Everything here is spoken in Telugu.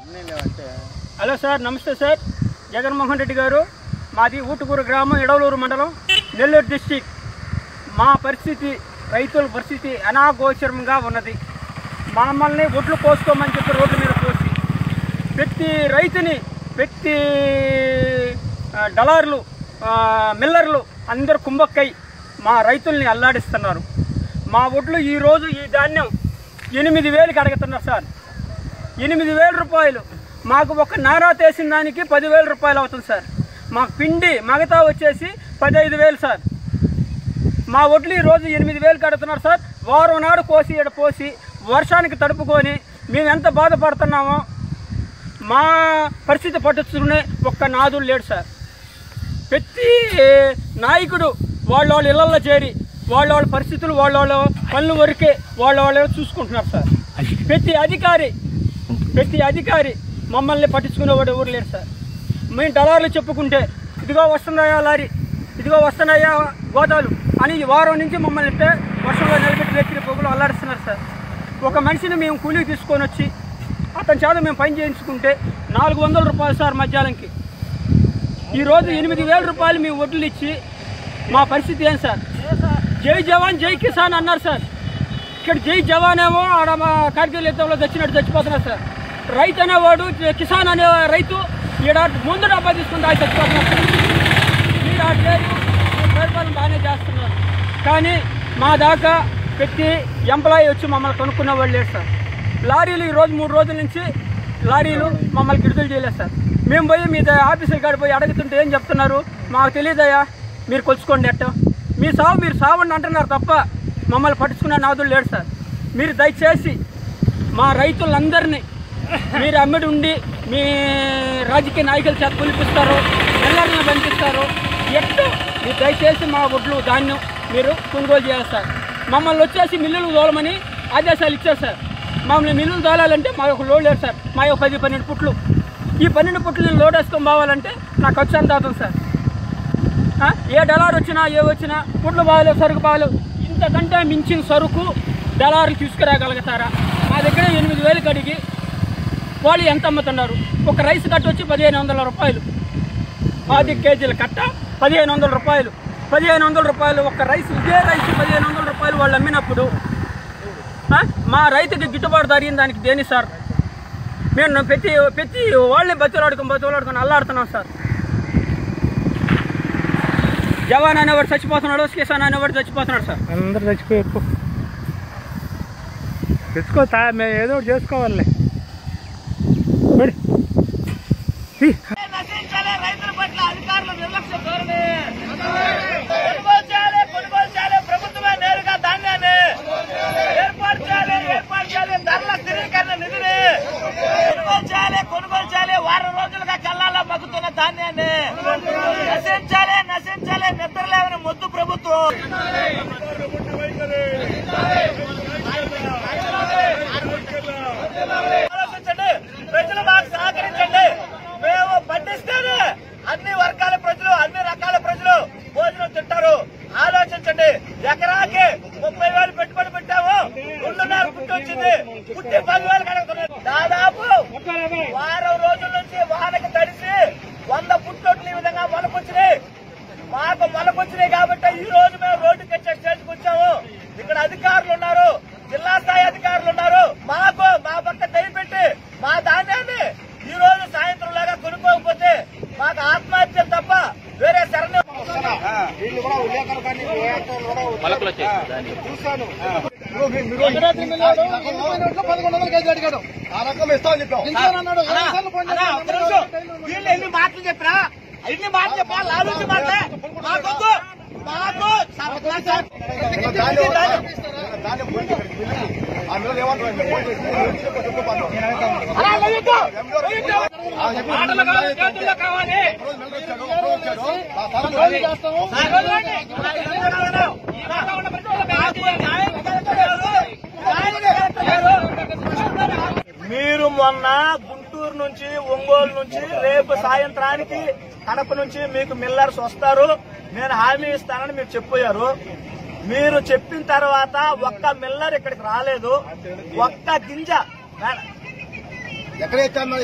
హలో సార్ నమస్తే సార్ జగన్మోహన్ రెడ్డి గారు మాది ఊటుకూరు గ్రామం ఎడవలూరు మండలం నెల్లూరు డిస్టిక్ మా పరిస్థితి రైతుల పరిస్థితి అనాగోచరంగా ఉన్నది మమ్మల్ని ఒడ్లు కోసుకోమని చెప్పి రోడ్ల మీద కోసి ప్రతి రైతుని ప్రతి ఆ, డలార్లు ఆ, మిల్లర్లు అందరు కుంభక్కై మా రైతుల్ని అల్లాడిస్తున్నారు మా ఒడ్లు ఈరోజు ఈ ధాన్యం ఎనిమిది వేలకి అడుగుతున్నారు సార్ ఎనిమిది వేల రూపాయలు మాకు ఒక నారా తీసిన దానికి పదివేల రూపాయలు అవుతుంది సార్ మాకు పిండి మగతా వచ్చేసి పదహైదు వేలు సార్ మా ఒడ్లు ఈరోజు ఎనిమిది వేలు కడుతున్నారు సార్ వారం నాడు కోసి ఈడ పోసి వర్షానికి తడుపుకొని మేము ఎంత బాధపడుతున్నామో మా పరిస్థితి పట్టించుకునే ఒక్క నాదుడు లేడు సార్ ప్రతి నాయకుడు వాళ్ళ వాళ్ళ ఇళ్లలో చేరి వాళ్ళ వాళ్ళ పరిస్థితులు వాళ్ళ వాళ్ళ పనులు వరకే వాళ్ళ వాళ్ళే చూసుకుంటున్నారు సార్ ప్రతి అధికారి ప్రతి అధికారి మమ్మల్ని పట్టించుకునేవాడు ఎవరు లేరు సార్ మేము డలార్లు చెప్పుకుంటే ఇదిగో వస్తున్నాయా లారీ ఇదిగో వస్తున్నాయా గోదాలు అని ఈ వారం నుంచి మమ్మల్ని ఇట్టే వర్షంలో నిలబెట్టి వ్యక్తి పొగులు అల్లాడిస్తున్నారు సార్ ఒక మనిషిని మేము కూలీ తీసుకొని వచ్చి అతని చేత మేము పని చేయించుకుంటే నాలుగు వందల రూపాయలు సార్ మధ్యాహ్నంకి ఈరోజు ఎనిమిది వేల రూపాయలు మేము వడ్లు ఇచ్చి మా పరిస్థితి ఏం సార్ జై జవాన్ జై కిసాన్ అన్నారు సార్ ఇక్కడ జై జవాన్ ఏమో ఆడ మా కార్గిల్ యుద్ధంలో చచ్చినట్టు చచ్చిపోతున్నారు సార్ రైతు అనేవాడు జ- కిసాన్ అనే రైతు ఈడ ముందు డబ్బా తీసుకుంటే ఆయన చచ్చిపోతున్నారు సార్. మీరు ఆ పేరు మీ పరిపాలన బాగానే చేస్తున్నారు కానీ మా దాకా ప్రతి ఎంప్లాయీ వచ్చి మమ్మల్ని కొనుక్కున్న వాళ్ళు లేరు సార్ లారీలు ఈ రోజు మూడు రోజుల నుంచి లారీలు మమ్మల్ని విడుదల చేయలేదు సార్ మేము పోయి మీ ద- ఆఫీసుల కాడ పోయి అడుగుతుంటే ఏం చెప్తున్నారు మాకు తెలియదయ్యా మీరు కొలుచుకోండి అట్ట మీ సావు మీరు సావండి అంటున్నారు తప్ప మమ్మల్ని పట్టించుకున్న నాదులు లేడు సార్ మీరు దయచేసి మా రైతులందరినీ మీరు అమ్మిడి ఉండి మీ రాజకీయ నాయకుల చేత పిలిపిస్తారు పిల్లల్ని పంపిస్తారు ఎట్టు మీరు దయచేసి మా ఒడ్లు ధాన్యం మీరు కొనుగోలు చేయాలి సార్ మమ్మల్ని వచ్చేసి మిల్లులు తోలమని ఆదేశాలు ఇచ్చారు సార్ మమ్మల్ని మిల్లులు తోలాలంటే మా యొక్క లోడ్ లేదు సార్ మా యొక్క పది పన్నెండు పుట్లు ఈ పన్నెండు పుట్లు నేను లోడ్ వేసుకొని పోవాలంటే నాకు ఖర్చు ఎంత అవుతుంది సార్ ఆ? ఏ డలార్ వచ్చినా ఏ వచ్చినా పుట్లు బాగలేవు సరుకు బాగలేవు ఇంతకంటే మించిన సరుకు డలార్లు తీసుకురాగలుగుతారా మా దగ్గర ఎనిమిది వేలు కడిగి వాళ్ళు ఎంత అమ్ముతున్నారు ఒక రైస్ కట్ట వచ్చి పదిహేను వందల రూపాయలు పది కేజీల కట్ట పదిహేను వందల రూపాయలు పదిహేను వందల రూపాయలు ఒక రైస్ ఇదే రైస్ పదిహేను వందల రూపాయలు వాళ్ళు అమ్మినప్పుడు ఆ? మా రైతుకి గిట్టుబాటు జరిగిన దానికి దేని సార్ మేము ప్రతి ప్రతి వాళ్ళని బతులాడుకొని బతులాడుకొని అల్లాడుతున్నాం సార్ జవాన్ అనేవాడు చచ్చిపోతున్నాడు కిసాన్ అనేవాడు చచ్చిపోతున్నాడు సార్ అందరు చచ్చిపోయి ఎక్కువ తెచ్చుకో తా మేము ఏదో ఒకటి చేసుకోవాలి మరి తీ. నశించాలి రైతుల పట్ల అధికారుల నిర్లక్ష్య ధోరణి కొనుగోలు చేయాలి కొనుగోలు చేయాలి ప్రభుత్వమే నేరుగా ధాన్యాన్ని ఏర్పాటు చేయాలి ఏర్పాటు చేయాలి ధరల స్థిరీకరణ నిధిని కొనుగోలు చేయాలి కొనుగోలు చేయాలి వారం రోజులుగా కల్లాలా మగ్గుతున్న ధాన్యాన్ని నశించాలి నశించాలి నిద్రలేవని మొద్దు ప్రభుత్వం ఆలోచించండి ప్రజలు మాకు సహకరించండి మేము పండిస్తేనే అన్ని వర్గాల ప్రజలు అన్ని రకాల ప్రజలు భోజనం తింటారు ఆలోచించండి ఎకరాకి ముప్పై వేలు పెట్టుబడి పెట్టాము రెండున్నర పుట్టి వచ్చింది పుట్టి పదివేలు కడుగుతున్నారు దాదాపు వారం రోజుల నుంచి వానకి తడిసి వంద పుట్టొట్లు ఈ విధంగా మొలకొచ్చినాయి మాకు మొలకొచ్చినాయి కాబట్టి ఈ రోజు మేము రోడ్డుకి వచ్చే స్టేజ్కి వచ్చాము ఇక్కడ అధికారులు ఉన్నారు జిల్లా స్థాయి అధికారులు ఉన్నారు మాకు మా పక్క దయ పెట్టి మా ధాన్యాన్ని ఈ రోజు సాయంత్రం లాగా కొనుక్కోకపోతే మాకు ఆత్మహత్య తప్ప వేరే శరణ్యం పదకొండు వందల కేజీలు అడిగాడు ఆ రకం ఇస్తామని చెప్పాం అన్నాడు అన్నా, అన్నా, ఒక్క నిమిషం. వీళ్ళు ఎన్ని మాటలు చెప్పరా ఎన్ని మాటలు చెప్పా లాలూచి మాటలే మాకొద్దు మాకు దాన్ని పోయింది ఇక్కడికి వెళ్ళి. ఆ మిల్లలు ఏమంటారు పోయింది. అలా లొయ్యొద్దు. లొయ్యొద్దు. ఆ చెప్పి మాటలు కాదు, చేతుల్లో కావాలి రోజు మిల్లలు వచ్చాడు, ఒక రోజు వచ్చాడు. ఆ స్థలం ఖాళీ. ఆ రోజు రండి. ఆ రోజు రండి. ఈ మాట ఉన్న ప్రతి ఒక్కరు మాకు న్యాయం జరగట్లేదు. న్యాయం జరగట్లేదు. మీరు మొన్న గుంటూరు నుంచి ఒంగోలు నుంచి రేపు సాయంత్రానికి కడప నుంచి మీకు మిల్లర్స్ వస్తారు నేను హామీ ఇస్తానని మీరు చెప్పారు మీరు చెప్పిన తర్వాత ఒక్క మిల్లర్ ఇక్కడికి రాలేదు ఒక్క గింజ ఎక్కడ ఎత్తాను